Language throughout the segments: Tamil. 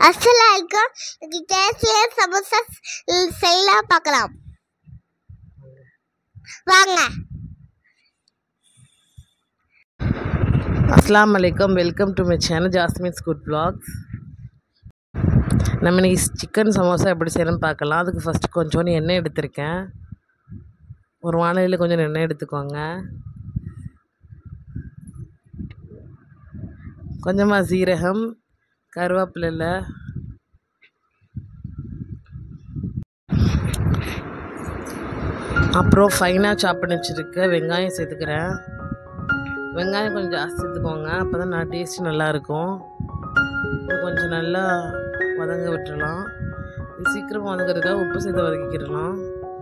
அஸ்ஸலாமலைக்கும் இன்னைக்கு டேஸ்டியாக சமோசா செய்யலாம் பார்க்கலாம் வாங்க அஸ்லாம் வலைக்கம் welcome to my channel Jasmine's good vlogs நம்ம இன்னைக்கு சிக்கன் சமோசா எப்படி செய்யணும்னு பார்க்கலாம் அதுக்கு ஃபஸ்ட்டு கொஞ்சோண்டு எண்ணெய் எடுத்திருக்கேன் ஒரு வானலியில் கொஞ்சம் எண்ணெய் எடுத்துக்கோங்க கொஞ்சமாக சீரகம் கருவேப்பிலையில் அப்புறம் ஃபைனாக சாப் பண்ணி வச்சுருக்க வெங்காயம் சேர்த்துக்கிறேன் வெங்காயம் கொஞ்சம் ஜாஸ்தி சேர்த்துக்கோங்க அப்போ தான் நான் டேஸ்ட் நல்லாயிருக்கும் இது கொஞ்சம் நல்லா வதங்க விட்டுறலாம் இது சீக்கிரம் வதங்கிறதுக்காக உப்பு சேர்த்து வதக்கிக்கிடலாம்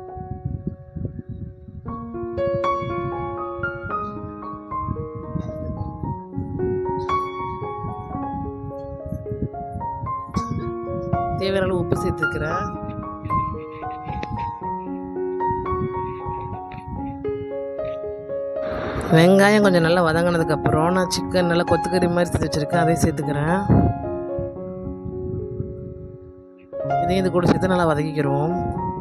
தேவையான அளவு உப்பு சேர்த்துக்கிறேன் வெங்காயம் கொஞ்சம் நல்லா வதங்கினதுக்கப்புறம் நான் சிக்கன் நல்லா கொத்துக்கறி மாதிரி சேர்த்து வச்சுருக்கேன் அதையும் சேர்த்துக்கிறேன் இதையும் இது கூட சேர்த்து நல்லா வதக்கிக்கிறோம்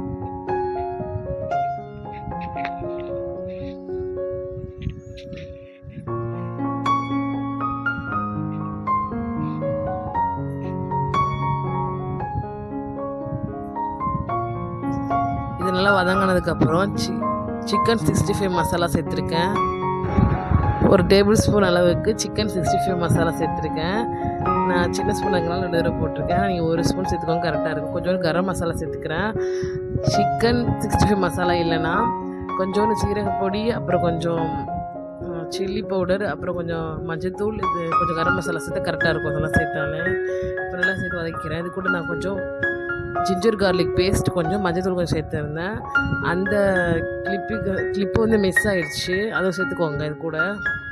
இது நல்லா வதங்கினதுக்கப்புறம் சி சிக்கன் சிக்ஸ்டி ஃபைவ் மசாலா சேர்த்துருக்கேன் ஒரு டேபிள் ஸ்பூன் அளவுக்கு சிக்கன் சிக்ஸ்டி ஃபைவ் மசாலா சேர்த்துருக்கேன் நான் சின்ன ஸ்பூன் இருக்கிறனால ரெண்டு தடவை போட்டிருக்கேன் நீங்கள் ஒரு ஸ்பூன் சேர்த்துக்கோங்க கரெக்டாக இருக்கும் கொஞ்சோண்டு கரம் மசாலா சேர்த்துக்கிறேன் சிக்கன் சிக்ஸ்டி ஃபைவ் மசாலா இல்லைன்னா கொஞ்சோண்டு சீரக பொடி அப்புறம் கொஞ்சம் சில்லி பவுடர் அப்புறம் கொஞ்சம் மஞ்சத்தூள் இது கொஞ்சம் கரம் மசாலா சேர்த்து கரெக்டாக இருக்கும் அதெல்லாம் சேர்த்தாலே இப்போ நல்லா சேர்த்து வதக்கிறேன் இது கூட நான் கொஞ்சம் ஜிஞ்சர் கார்லிக் பேஸ்ட் கொஞ்சம் மஞ்சத்தூள் கொஞ்சம் சேர்த்துருந்தேன் அந்த கிளிப்புக்கு கிளிப்பு வந்து மிஸ் ஆயிடுச்சு அதை சேர்த்துக்கோங்க இது கூட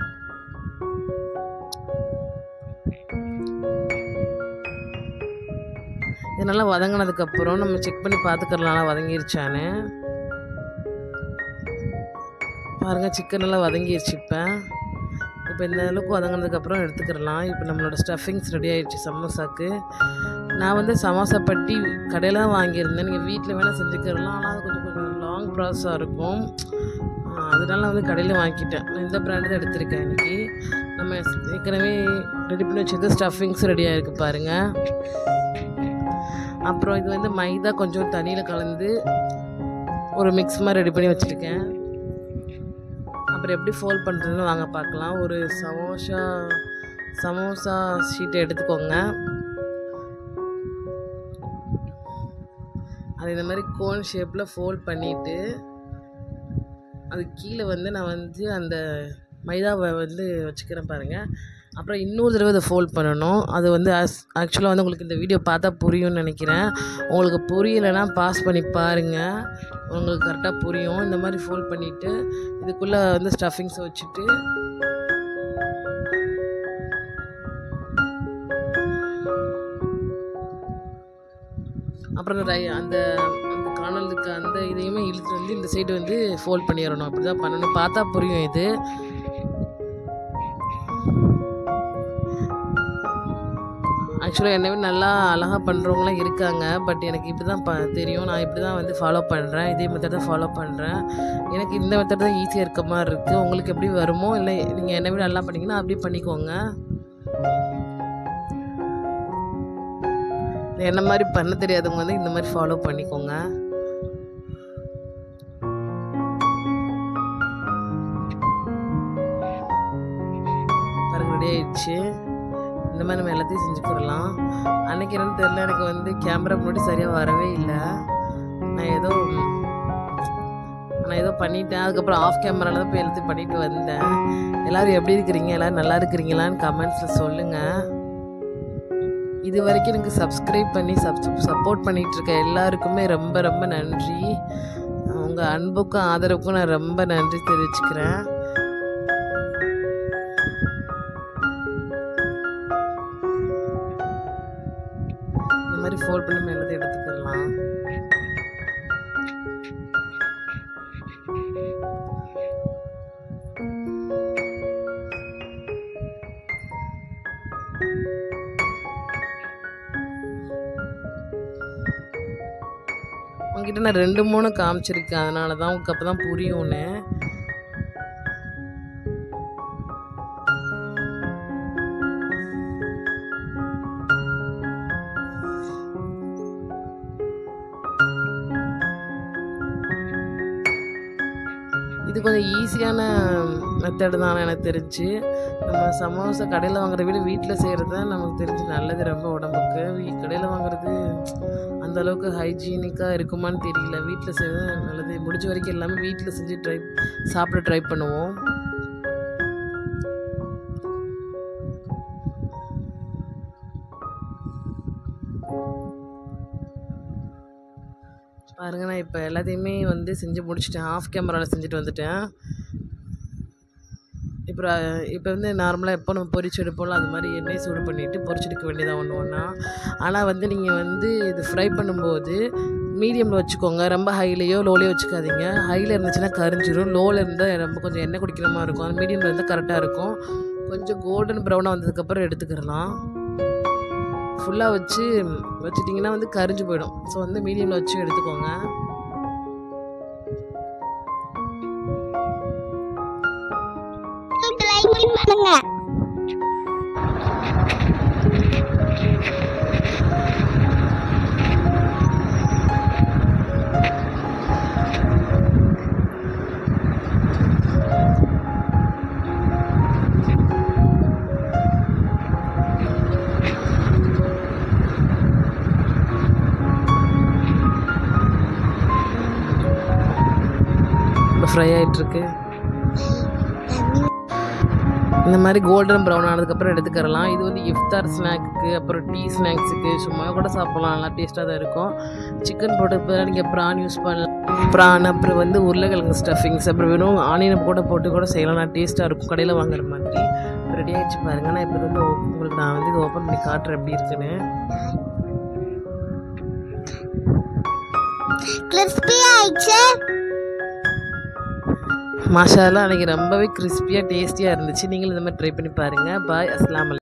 இது நல்லா வதங்கினதுக்கப்புறம் நம்ம செக் பண்ணி பார்த்துக்கலாம் நல்லா வதங்கிருச்சான்னு பாருங்கள் சிக்கன் நல்லா வதங்கிருச்சு இப்போ இப்போ இந்த அளவுக்கு வதங்கினதுக்கப்புறம் எடுத்துக்கிடலாம் இப்போ நம்மளோட ஸ்டஃபிங்ஸ் ரெடி ஆயிடுச்சு சமோசாக்கு நான் வந்து சமோசா பட்டி கடையில் தான் வாங்கியிருந்தேன் நீங்கள் வீட்டில் வேணால் செஞ்சுக்கிறலாம் ஆனால் அது கொஞ்சம் கொஞ்சம் லாங் ப்ராசஸாக இருக்கும் ஆஹ் அதனால நான் வந்து கடையில் வாங்கிட்டேன் நான் இந்த பிராண்டு தான் எடுத்திருக்கேன் இன்றைக்கி நம்ம ஏற்கனவே ரெடி பண்ணி வச்சது ஸ்டஃபிங்ஸ் ரெடியாக இருக்குது பாருங்கள் அப்புறம் இது வந்து மைதா கொஞ்சம் தண்ணியில் கலந்து ஒரு மிக்ஸ் மாதிரி ரெடி பண்ணி வச்சுருக்கேன் அப்புறம் எப்படி ஃபோல்ட் பண்ணுறதுன்னு வாங்க பார்க்கலாம் ஒரு சமோசா சமோசா ஷீட்டை எடுத்துக்கோங்க அது இந்த மாதிரி கோன் ஷேப்பில் ஃபோல்ட் பண்ணிவிட்டு அது கீழே வந்து நான் வந்து அந்த மைதாவை வந்து வச்சுக்கிறேன் பாருங்கள் அப்புறம் இன்னொரு தடவை அதை ஃபோல்ட் பண்ணணும் அது வந்து ஆக்சுவலாக வந்து உங்களுக்கு இந்த வீடியோ பார்த்தா புரியும்னு நினைக்கிறேன் உங்களுக்கு புரியலைன்னா பாஸ் பண்ணி பாருங்கள் உங்களுக்கு கரெக்டாக புரியும் இந்த மாதிரி ஃபோல்ட் பண்ணிவிட்டு இதுக்குள்ளே வந்து ஸ்டஃபிங்ஸை வச்சுட்டு அப்புறம் அந்த ரை- அந்த அந்த காணலுக்கு அந்த இதையுமே இழுத்து வந்து இந்த சைடு வந்து ஃபோல்ட் பண்ணிடணும் அப்படி தான் பண்ணணும் பார்த்தா புரியும் இது ஆக்சுவலாக என்னை விட நல்லா அழகாக பண்ணுறவங்களாம் இருக்காங்க பட் எனக்கு இப்படி தான் ப தெரியும் நான் இப்படி தான் வந்து ஃபாலோ பண்ணுறேன் இதே மெத்தட் தான் ஃபாலோ பண்ணுறேன் எனக்கு இந்த மெத்தட் தான் ஈஸியாக இருக்க மாதிரி இருக்குது உங்களுக்கு எப்படி வருமோ இல்லை நீங்கள் என்னை விட நல்லா பண்ணீங்கன்னா அப்படியே பண்ணிக்கோங்க என்ன மாதிரி பண்ண தெரியாதவங்க வந்து இந்த மாதிரி ஃபாலோ பண்ணிக்கோங்க பாருங்க ரெடி ஆயிடுச்சு இந்த மாதிரி நம்ம எல்லாத்தையும் செஞ்சுக்கிறலாம் அன்னைக்கு என்னன்னு தெரியல எனக்கு வந்து கேமரா முன்னாடி சரியாக வரவே இல்லை நான் ஏதோ நான் ஏதோ பண்ணிட்டேன் அதுக்கப்புறம் ஆஃப் கேமராவில் தான் போய் எல்லாத்தையும் பண்ணிட்டு வந்தேன் எல்லோரும் எப்படி இருக்கிறீங்க எல்லோரும் நல்லா இருக்கிறீங்களான்னு கமெண்ட்ஸில் சொல்லுங்கள் இது வரைக்கும் எனக்கு சப்ஸ்கிரைப் பண்ணி சப் சப்போர்ட் பண்ணிகிட்டு இருக்க எல்லாருக்குமே ரொம்ப ரொம்ப நன்றி உங்கள் அன்புக்கும் ஆதரவுக்கும் நான் ரொம்ப நன்றி தெரிவிச்சுக்கிறேன் இந்த மாதிரி ஃபோல்ட் பண்ணி நம்ம எல்லாத்தையும் எடுத்துக்கலாம் உங்ககிட்ட நான் ரெண்டு மூணு காமிச்சிருக்கேன் அதனால தான் உங்களுக்கு அப்போ தான் புரியும்னு இது கொஞ்சம் ஈஸியான மெத்தடு தான் எனக்கு தெரிஞ்சு நம்ம சமோசா கடையில் வாங்குறத விட வீட்டில் செய்கிறது தான் நமக்கு தெரிஞ்சு நல்லது ரொம்ப உடம்புக்கு வீ கடையில் வாங்குறது அந்த அளவுக்கு ஹைஜீனிக்காக இருக்குமான்னு தெரியல வீட்டில் செய்கிறது நல்லது முடிஞ்ச வரைக்கும் எல்லாமே வீட்டில் செஞ்சு ட்ரை சாப்பிட ட்ரை பண்ணுவோம் பாருங்க நான் இப்போ எல்லாத்தையுமே வந்து செஞ்சு முடிச்சிட்டேன் ஆஃப் கேமராவில் செஞ்சுட்டு வந்துட்டேன் இப்போ இப்போ வந்து நார்மலாக எப்போ நம்ம பொரிச்சு எடுப்போம்ல அது மாதிரி எண்ணெய் சூடு பண்ணிவிட்டு பொரிச்சு எடுக்க வேண்டியதாக ஒன்று ஒன்றா ஆனால் வந்து நீங்கள் வந்து இது ஃப்ரை பண்ணும்போது மீடியமில் வச்சுக்கோங்க ரொம்ப ஹைலையோ லோலையோ வச்சுக்காதீங்க ஹையில் இருந்துச்சுன்னா கரிஞ்சிரும் லோவில் இருந்தால் ரொம்ப கொஞ்சம் எண்ணெய் குடிக்கிற மாதிரி இருக்கும் அது மீடியமில் இருந்தால் கரெக்டாக இருக்கும் கொஞ்சம் கோல்டன் ப்ரௌனாக வந்ததுக்கப்புறம் எடுத்துக்கிறலாம் ஃபுல்லாக வச்சு வச்சிட்டிங்கன்னா வந்து கரிஞ்சு போயிடும் ஸோ வந்து மீடியமில் வச்சு எடுத்துக்கோங்க லைக் பண்ணுங்க இப்போ ஃப்ரை ஆகிட்டுருக்கு இந்த மாதிரி கோல்டன் ப்ரௌன் ஆனதுக்கப்புறம் எடுத்துக்கிறலாம் இது வந்து இஃப்தார் ஸ்நாக்குக்கு அப்புறம் டீ ஸ்நாக்ஸுக்கு சும்மா கூட சாப்பிட்லாம் நல்லா டேஸ்ட்டாக தான் இருக்கும் சிக்கன் போட்டு நீங்கள் ப்ரான் யூஸ் பண்ணலாம் ப்ரான் அப்புறம் வந்து உருளைக்கிழங்கு ஸ்டஃபிங்ஸ் அப்புறம் வெறும் ஆனியனை கூட போட்டு கூட செய்யலாம் நல்லா டேஸ்ட்டாக இருக்கும் கடையில் வாங்குற மாதிரி ரெடி ஆகிடுச்சு பாருங்கள் நான் இப்போ வந்து op- உங்களுக்கு நான் வந்து இதை ஓப்பன் பண்ணி காட்டுறேன் எப்படி இருக்குன்னு கிறிஸ்பி ஆயிடுச்சு மசாலா அன்றைக்கி ரொம்பவே கிறிஸ்பியாக டேஸ்டியாக இருந்துச்சு நீங்களும் இந்த மாதிரி ட்ரை பண்ணி பாருங்கள் பாய் அஸ்லாம்